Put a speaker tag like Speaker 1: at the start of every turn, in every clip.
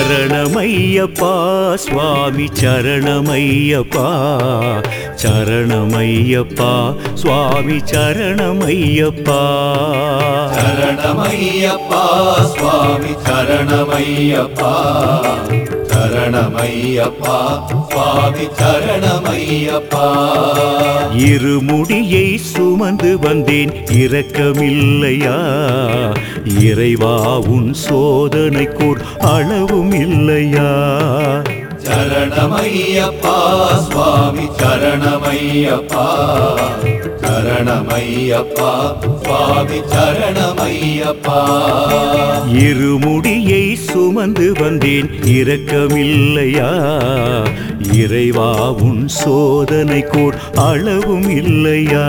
Speaker 1: சரணமையப்பா சுவாமி சரணமையப்பா சரணமையப்பா சுவாமி சரணமையப்பா
Speaker 2: சரணமையப்பா சுவாமி சரணமையப்பா சரணமையப்பா சுவாமி சரணமையப்பா
Speaker 1: இருமுடியை சுமந்து வந்தேன் இரக்கமில்லையா இறைவா உன் சோதனைக்கோர் அளவும் இல்லையா
Speaker 2: சரணமையப்பா சுவாமி சரணமையப்பா சரணமையப்பா சுவாமி சரணமையப்பா
Speaker 1: இருமுடியை சுமந்து வந்தேன் இரக்கமில்லையா இறைவா உன் சோதனைக்கோர் அளவும் இல்லையா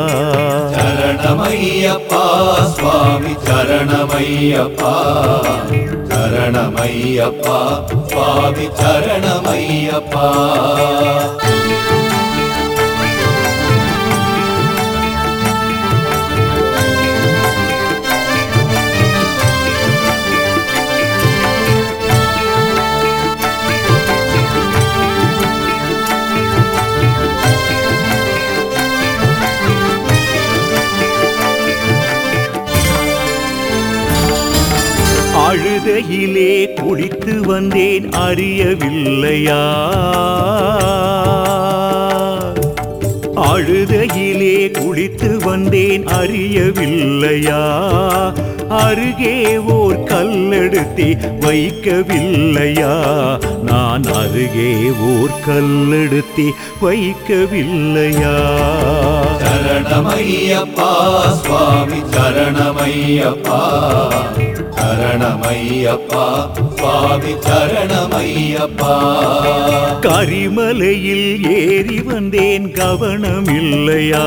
Speaker 2: சரணமையப்பா சுவாமி சரணமையப்பா சரணமையப்பா சுவாமி சரணமையப்பா
Speaker 1: அழுதையிலே குளித்து வந்தேன் அறியவில்லையா அழுதையிலே குளித்து வந்தேன் அறியவில்லையா அருகே ஓர் கல்லெடுத்தே வைக்கவில்லையா நான் அருகே ஓர் கல்லெடுத்தே வைக்கவில்லையா
Speaker 2: சரணமையப்பா சுவாமி சரணமையப்பா சரணமையப்பா சுவாமி சரணமையப்பா
Speaker 1: கரிமலையில் ஏறி வந்தேன் கவனமில்லையா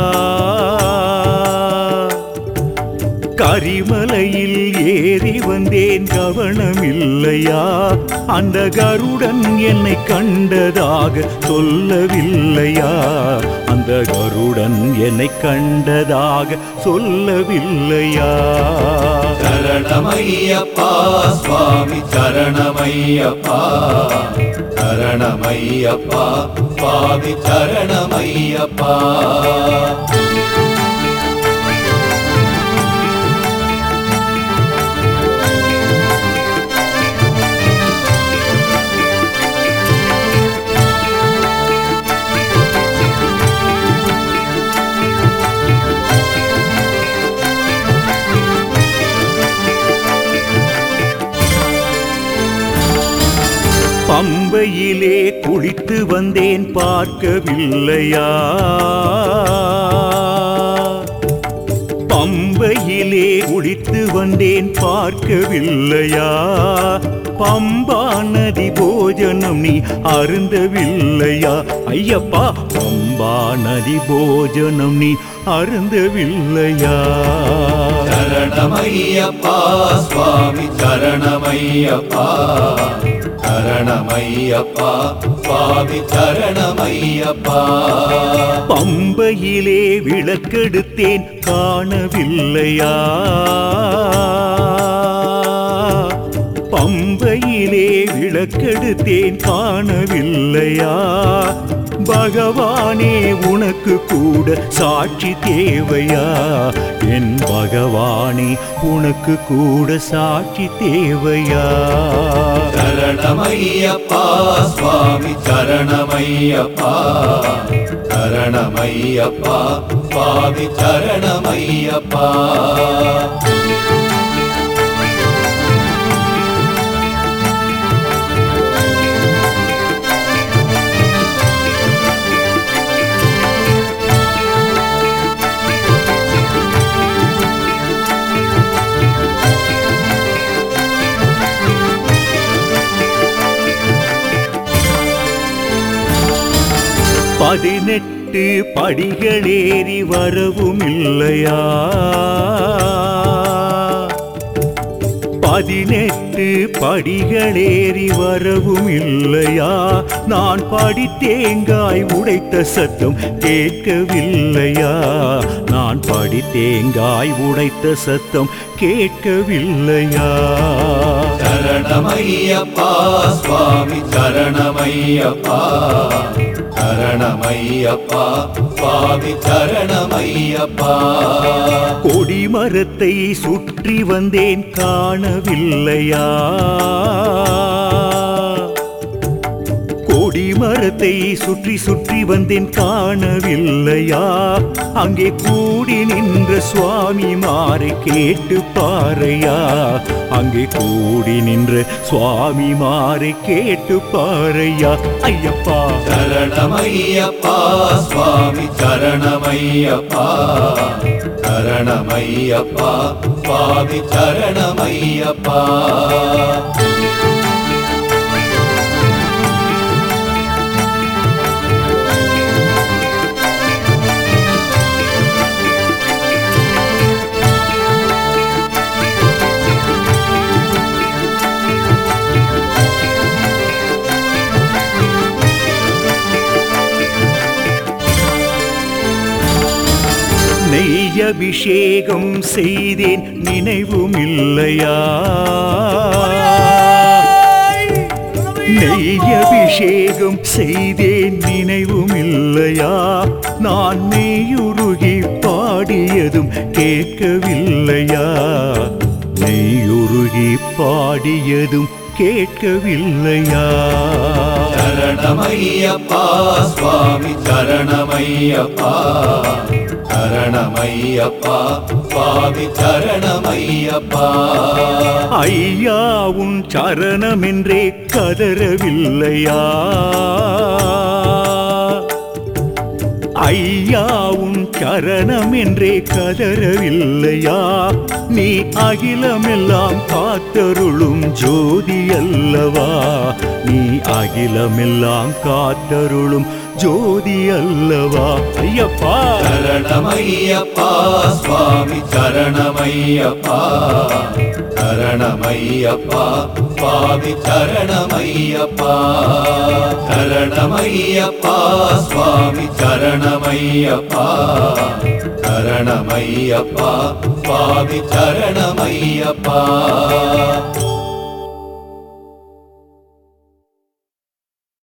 Speaker 1: கரிமலையில் ஏறி வந்தேன் கவனமில்லையா அந்த கருடன் என்னை கண்டதாக சொல்லவில்லையா அந்த கருடன் என்னை கண்டதாக சொல்லவில்லையா
Speaker 2: சரணமையப்பா சுவாமி சரணமையப்பா சரணமையப்பா சுவாமி சரணமையப்பா
Speaker 1: பம்பையிலே குளித்து வந்தேன் பார்க்கவில்லையா பம்பையிலே குளித்து வந்தேன் பார்க்கவில்லையா பம்பா நதி போஜனம் நீ அருந்தவில்லையா ஐயப்பா பம்பா நதி போஜனம் நீ அருந்தவில்லையா
Speaker 2: சரணமையப்பா சுவாமி சரணமையப்பா சரணமையப்பா சுவாமி சரணமையப்பா
Speaker 1: பம்பையிலே விளக்கெடுத்தேன் காணவில்லையா பம்பையிலே விளக்கெடுத்தேன் காணவில்லையா பகவானே உனக்கு கூட சாட்சி தேவையா என் பகவானே உனக்கு கூட சாட்சி தேவையா
Speaker 2: சரணமையப்பா சுவாமி சரணமையப்பா சரணமையப்பா சுவாமி சரணமையப்பா
Speaker 1: பதினெட்டு படிகளேறி வரவும் இல்லையா பதினெட்டு பதினெட்டு படிகளேறி வரவும் இல்லையா நான் படி தேங்காய் உடைத்த சத்தம் கேட்கவில்லையா நான் படி தேங்காய் உடைத்த சத்தம் கேட்கவில்லையா
Speaker 2: சரணமையப்பா சுவாமி சரணமையப்பா சரணமையப்பா சுவாமி சரணமையப்பா
Speaker 1: கொடிமரத்தை சுற்றி வந்தேன் காணவில்லையா கொடிமரத்தை சுற்றி சுற்றி வந்தேன் காணவில்லையா அங்கே கூடி நின்ற சுவாமி மாறை கேட்டு பாறையா அங்கே கூடி நின்ற சுவாமி மாறை கேட்டு பாறையா ஐயப்பா
Speaker 2: சரணமையப்பா சுவாமி சரணமையப்பா சரணமையப்பா சுவாமி சரணமையப்பா
Speaker 1: நெய் அபிஷேகம் செய்தேன் நினைவும் இல்லையா நெய் அபிஷேகம் செய்தேன் நினைவும் இல்லையா நான் மெய்யுருகி பாடியதும் கேட்கவில்லையா நெய்யுருகி பாடியதும் கேட்கவில்லையா
Speaker 2: சரணமையப்பா சுவாமி சரணமையப்பா சரணமையப்பா சுவாமி சரணமையப்பா
Speaker 1: ஐயா உன் சரணமென்றே கதறவில்லையா ஐயா உன் சரணம் என்றே கதறவில்லையா நீ அகிலமெல்லாம் காத்தருளும் ஜோதி அல்லவா நீ அகிலமெல்லாம் காத்தருளும் ஜோதி அல்லவா ஐயப்பா
Speaker 2: சரணமையப்பா சுவாமி சரணமையப்பா சரணமையப்பா சுவாமி சரணமையப்பா சரணமையப்பா சுவாமி சரணமையப்பா சரணமையப்பா சுவாமி சரணமையப்பா